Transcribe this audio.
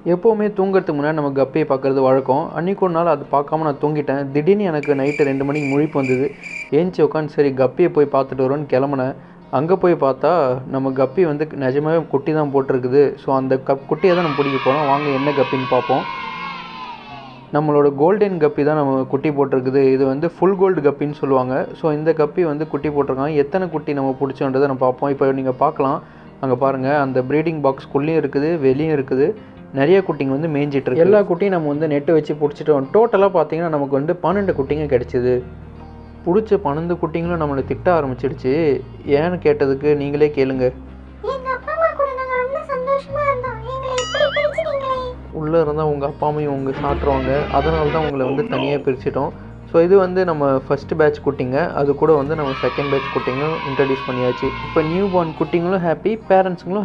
எப்போவுமே தூங்குறதுக்கு முன்னாடி நம்ம கப்பியை பார்க்குறது வழக்கம் அன்றைக்கி ஒரு நாள் அது பார்க்காம நான் தூங்கிட்டேன் திடீர்னு எனக்கு நைட்டு ரெண்டு மணிக்கு முழிப்பு வந்தது ஏஞ்சி உட்காந்து சரி கப்பியை போய் பார்த்துட்டு வரோன்னு கிளம்புனேன் அங்கே போய் பார்த்தா நம்ம கப்பி வந்து நிஜமாவே குட்டி தான் போட்டிருக்குது ஸோ அந்த கப் குட்டியை தான் நம்ம பிடிக்க போகிறோம் வாங்க என்ன கப்பின்னு பார்ப்போம் நம்மளோட கோல்டன் கப்பி தான் நம்ம குட்டி போட்டிருக்குது இது வந்து ஃபுல் கோல்டு கப்பின்னு சொல்லுவாங்க ஸோ இந்த கப்பி வந்து குட்டி போட்டிருக்காங்க எத்தனை குட்டி நம்ம பிடிச்சோன்றதை நம்ம பார்ப்போம் இப்போ நீங்கள் பார்க்கலாம் அங்கே பாருங்கள் அந்த ப்ரீடிங் பாக்ஸ்குள்ளேயும் இருக்குது வெளியும் இருக்குது நிறைய குட்டிங்க வந்து மேய்ஞ்சிட்டு இருக்கு எல்லா குட்டியும் நம்ம வந்து நெட்டு வச்சு பிடிச்சிட்டோம் டோட்டலாக பார்த்தீங்கன்னா நமக்கு வந்து பன்னெண்டு குட்டிங்க கிடச்சிது பிடிச்ச பன்னெண்டு குட்டிங்களும் நம்மளை திட்ட ஆரம்பிச்சிடுச்சு ஏன்னு கேட்டதுக்கு நீங்களே கேளுங்க எங்க அப்பா அம்மா கூட நாங்க ரொம்ப சந்தோஷமா இருந்தோம் எங்களை இப்படி பிரிச்சிட்டீங்களே உள்ளே இருந்தால் உங்கள் அப்பா அம்மையும் உங்க சாட்டுருவாங்க அதனால தான் உங்களை வந்து தனியாக பிரிச்சிட்டோம் ஸோ இது வந்து நம்ம ஃபஸ்ட் பேட்ச் குட்டிங்க அது கூட வந்து நம்ம செகண்ட் பேட்ச் குட்டிங்களும் இன்ட்ரடியூஸ் பண்ணியாச்சு இப்போ நியூ பார்ன் குட்டிங்களும் ஹாப்பி பேரண்ட்ஸுங்களும்